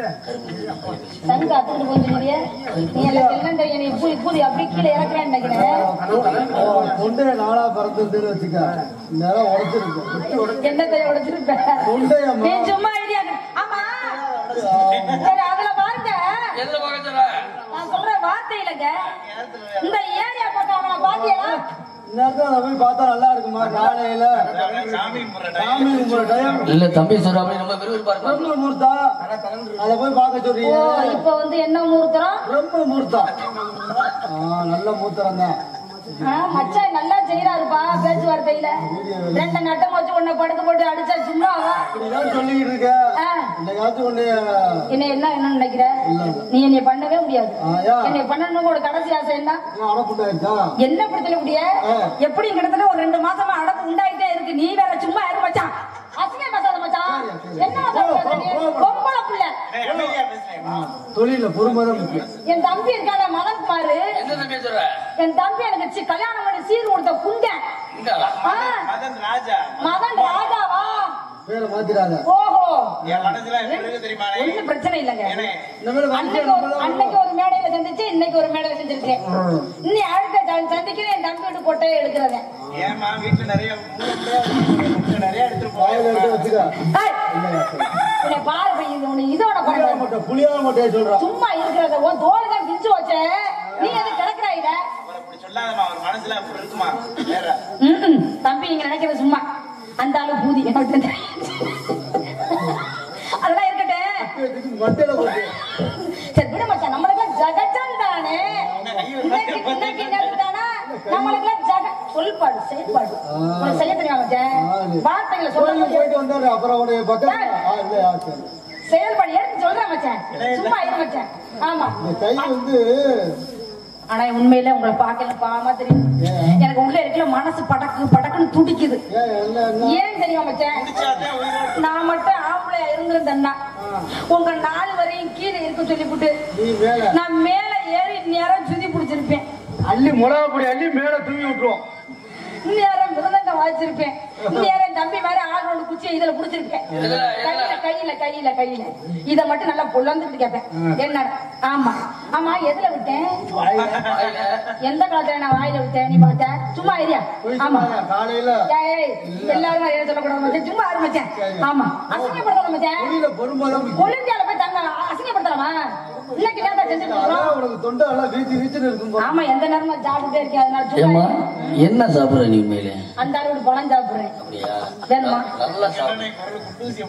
தங்க அத்துக்கிட்டு போஞ்சுக்கிறிய நீ எல்லாம் எல்லாம் தெரியும் நீ பூ பூதி அப்படி கீழே இறக்குறேன்னு நினைக்கிறேன் தொண்டைய நாளா பறந்துருந்துன்னு வச்சுக்க நேரம் உடச்சிருக்கு என்ன கையை உடைச்சிருப்ப தொண்டையம்மா நீ சும்மா ஐடியா ஆமா சரி அதுல பாருங்க எதுல பார்க்க சொல்ற நான் சொல்ற வார்த்தை இல்லைங்க இந்த ஏரியா பக்கம் அவனை பாத்தியா நேரத்தில் அதை போய் பார்த்தா நல்லா இருக்குமா காலையில சாமி கும்பிட்ற டைம் இல்ல தம்பி சொல்ற அப்படி நம்ம விறுவிறுப்பா இருக்கோம் பிரம்ம முகூர்த்தா அதை போய் பார்க்க ஓ சொல்றீங்க இப்ப வந்து என்ன முகூர்த்தம் பிரம்ம முகூர்த்தா ஆ நல்ல முகூர்த்தம் தான் ஆ, மச்சான் நல்லா செய்யறாருப்பா பேச்சுவார்த்தையில ரெண்டு நட்டம் வச்சு உன்னை படுக்க போட்டு அடிச்சா சும்மாவா இப்படிதான் சொல்லிக்கிட்டு இருக்க ஆ, இன்னைக்காச்சும் ஒண்ணு என்ன என்ன என்ன நினைக்கிற நீ என்னை பண்ணவே முடியாது ஆ, யா. என்னை பண்ணணும் ஒரு கடைசி ஆசை என்ன அடப்புண்டாயிருச்சா என்ன படுத்தல முடிய ஆ. எப்படி கிட்டத்தட்ட ஒரு ரெண்டு மாசமா அடப்பு உண்டாயிட்டே இருக்கு நீ வேற சும்மா இரு மச்சான் அசிங்க பேசாத மச்சான் என்ன மச்சான் பேசுற நீ? பொம்பளை புள்ள தொழில பொறுமைதான் முக்கியம் என் தம்பி இருக்கான மதன் குமாரு என்ன தம்பி சொல்ற என் தம்பி எனக்கு சி- கல்யாணம் பண்ணி சீர் கொடுத்த குண்டன் இந்த ஆ, மதன் ராஜா மதன் ராஜாவா பேரை மாத்திராத ஓஹோ என் மனசுல எப்படி இருக்கு தெரியுமா ஒண்ணும் பிரச்சனை இல்லைங்க இனிமேல் வந்து அன்னைக்கு ஒரு அன்னைக்கு ஒரு மேடையில சந்திச்சு இன்னைக்கு ஒரு மேடையில செஞ்சிருக்கேன் இன்னி அடுத்த ச- சந்திக்கிறேன் என் தம்பி விட்டு கொட்டையை எடுக்கிறதேன் ஏமா வீட்டுல நிறைய மூணு நிறைய எடுத்துட்டு வாயில போய் எடுத்து வச்சுக்க ஏய், உன்னை பாரு போய் இது உன்னை இதோட புளியா பாரு மட்டை புளியா மட்டையை சொல்றான் சும்மா இருக்கிறத உன் தோல் தான் பிஞ்சு வச்ச நீ எது கிடக்குறாயில அவரை அப்படி சொல்லாதம்மா அவர் மனசுல அப்படி இருக்குமா வேற ம்ம். தம்பி நீங்க நினைக்கிறது சும்மா அந்த ஆளு பூதி எனக்கு தெரியும். அதெல்லாம் இருக்கட்டும் மட்டையில போட்டு சரி விட மச்சான் நம்மளுக்கு ஜகஜம் தானே இன்னைக்கு இன்னைக்கு நேத்து தானே நம்மளுக்கு ஜக சொல்பாடு செயல்பாடு உனக்கு செய்ய தெரியுமா மச்சான் வார்த்தைகளை சொல்ல கோயிலுக்கு போயிட்டு வந்தாரு அப்புறம் உடைய பக்கத்துல ஆ இல்லையா சரி செயல்பாடு எடுத்து சொல்றேன் மச்சான் சும்மா இரு மச்சான் ஆமா இந்த கை வந்து ஆனா உண்மையில உங்களை பார்க்கல பாவமா தெரியும் எனக்கு உள்ள இருக்கல மனசு படக்கு படக்குன்னு துடிக்குது ஏன் என்ன என்ன ஏன் தெரியுமா மச்சான் பிடிச்சாதான் உயிரோட நான் மட்டும் ஆம்பளையா இருந்திருந்தேன்னா உங்க நாலு வரையும் கீழே இருக்க சொல்லிவிட்டு நீ மேல நான் மேல ஏறி நேரம் சுதி பிடிச்சிருப்பேன் அள்ளி மிளகா பொடி அள்ளி மேல தூவி விட்டுருவோம் நேரம் மிருதங்க வாய்ச்சிருப்பேன் நேரம் தம்பி மாதிரி ஆள் ஒன்று குச்சி இதுல புடிச்சிருப்பேன் இதுல, கையில கையில கையில கையில இத மட்டும் நல்லா பொல்லந்துட்டு கேட்பேன் என்ன ஆமா ஆமா எதுல விட்டேன் எந்த காலத்துல நான் வாயில விட்டேன் நீ பார்த்த சும்மா ஐடியா போய் ஆமா சொன்னாங்க, காலையில ஏய், எல்லாரும் ஏன் சொல்லக்கூடாது மச்சான் சும்மா ஆரம்பிச்சேன் ஆமா அசிங்கப்படுத்தல மச்சான் தொழில பொறுமைதான் முக்கியம். ஒலிம்பியால போய் தங்க அசிங்கப்படுத்தலாமா இன்னைக்கு நேரத்தை செஞ்சுட்டு அதான் இருக்கோம். உனக்கு தொண்டை எல்லாம் வீச்சு வீச்சுன்னு இருக்கும் போல. ஆமா எந்த நேரமும் சாப்பிட்டுட்டே இருக்கேன் அதனால சும்மா ஏமா இரு. என்ன சாப்பிடுற நீ உண்மையிலே அந்த அளவுக்கு பழம் சாப்பிடுறேன் அப்படியா வேணுமா? நல்லா சாப்பிடு குட்டூசியம்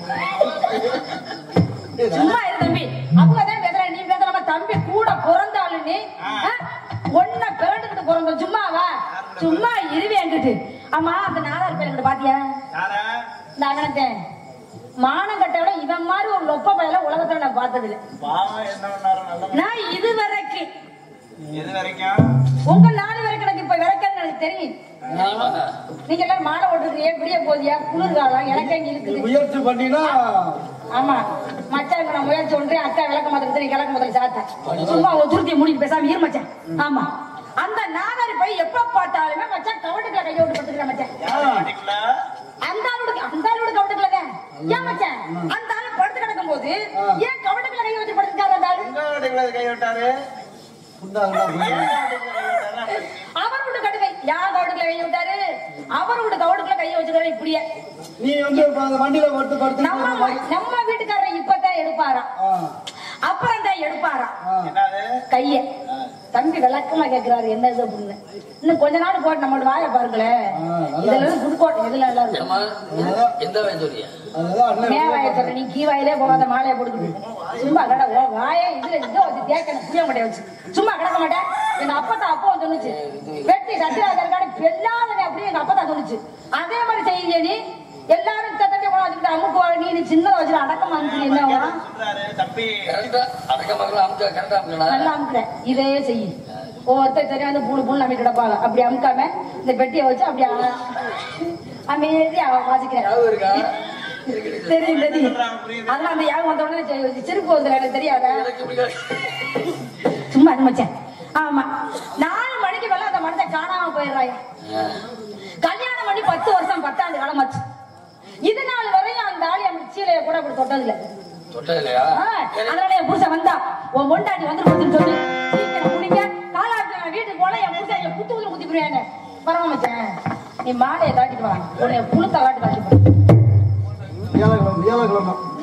சும்மா இரு தம்பி அப்பதான் பேசுற நீ பேசலாமா தம்பி கூட பிறந்தாளு நீ ஆ? ஒன்ன பிறண்டுகிட்டு பிறந்த சும்மாவா சும்மா இருவே என்கிட்ட ஆமா அந்த நாலாயிரம் பேர் என்கிட்ட பாத்தியா யாரா இந்த அவனத்தேன் மானம் கட்டவிட இவன் மாதிரி ஒரு லொப்ப பயல உலகத்துல நான் பார்த்தது இல்ல பாவம் என்ன பண்ணாரோ நல்ல நான் இது வரைக்கும் எது வரைக்கும் உங்க நாலு வரைக்கும் எனக்கு இப்ப விளக்கன்னு எனக்கு தெரியும் தெரியுமாங்க நீங்க எல்லாரும் மாலை ஓட்டுறீங்க விடிய போதியா குளிர்காலம் எனக்கு அங்க நீ இருக்குது முயற்சி பண்ணினா ஆமா மச்சான் நான் முயற்சி ஒன்றே அக்கா விளக்க மாதிரி நீ கிழக்கு முதல்ல சாத்த சும்மா ஒரு துருத்தியை மூடிட்டு பேசாம இரு மச்சான் ஆமா அந்த நாதாரி போய் எப்ப பார்த்தாலுமே மச்சான் கவட்டுக்குள்ள கையை விட்டு படுத்துக்கிற மச்சான் யாரா மாட்டிக்கல அந்த ஆளோட அந்த ஆளோட கவட்டுக்குள்ள ஏன் மச்சான் அந்த ஆளு படுத்து கிடக்கும் போது ஏன் கவட்டுக்குள்ள கையை வச்சு படுத்துக்காத அந்த ஆளு எங்க மாட்டிக்கல கை விட்டாரு புண்டாங்களா போய். அவரோட கடுக்கை யார் கவட்டுக்குள்ள கையை விட்டாரு அவரோட கவட்டுக்குள்ள கையை வச்சுக்கிற இப்படியே நீ வந்து இப்ப அந்த வண்டியில படுத்து படுத்து நம்ம நம்ம வீட்டுக்காரர் இப்பதான் எடுப்பாராம் ஆ, அப்புறம் தான் எடுப்பாராம் ஆ. என்னது கைய தம்பி விளக்கமா கேக்குறாரு என்ன இது அப்படின்னு இன்னும் கொஞ்ச நாள் போட்டு நம்மளோட வாயை பாருங்களேன் இதுல இருந்து புதுக்கோட்டை இதுல எல்லாம் இருக்கு ஏமா எந்த- எந்த வயசு சொல்றியா அதுதான் அண்ணன் மே வாயை சொல்ற நீ கீ வாயிலே போகாத மாலையை போட்டுக்கிட்டு சும்மா கடை ஓ வாயை இதுல இதை வச்சு தேக்கணும் புளிய மாட்டே வச்சு சும்மா கிடக்க மாட்டேன் எங்க அப்பத்தா அப்போ சொன்னுச்சு வெட்டி சத்திராஜ இருக்கான்னு பெல்லாதனே அப்படியே எங்க அப்பத்தா சொன்னுச்சு அதே மாதிரி செய்ய நீ எல்லாரும் தட்டி போன வச்சுக்கிட்டு அமுக்கு வாழ நீ நீ சின்னதை வச்சுட்டு அடக்கமா இருந்து என்ன வரும் சொல்றாரு தம்பி கரெக்டா அடக்க மகளா அமுக்க கரெக்டா அமுக்கணும் நல்லா அமுக்குறேன் இதே செய்யு ஒவ்வொருத்தர் தெரியும் வந்து பூணு பூணு நம்பி கிடப்பாங்க அப்படி அமுக்காம இந்த பெட்டியை வச்சு அப்படி அ- அமைதியா வாசிக்கிறேன் ஞாபகம் இருக்கா இருக்கு, இருக்கு. தெரியும் தெரியும் சொல்றாங்க, புரியுது. அதெல்லாம் அந்த யாகம் வந்த உடனே செ- சிரிப்பு வந்து எனக்கு தெரியாத எனக்கு பிடிக்காது. சும்மா அது மச்சான் ஆமா நாலு மணிக்கு மேல அந்த மனுஷன் காணாம போயிடுறாங்க ஆ. கல்யாணம் பண்ணி பத்து வருஷம் பத்தாண்டு காலமாச்சு இது நாள் வரையும் அந்த ஆளி அந்த சீலையை கூட அப்படி தொட்டதில்ல தொட்டது இல்லையா ஆ, அதனால என் புருஷன் வந்தா உன் பொண்டாட்டி வந்து கொடுத்துன்னு சொல்லு சீக்கிரம் முடிங்க காலாட்டு நான் வீட்டுக்கு போனா என் புருஷன் என் குத்து குத்து குத்தி போயிருவானே பரவாயில்ல மச்சான் நீ மாலையை காட்டிட்டு வா உன்னை புழுத்த காட்டு காட்டிட்டு வா வியாழக்கிழமை வியாழக்கிழமை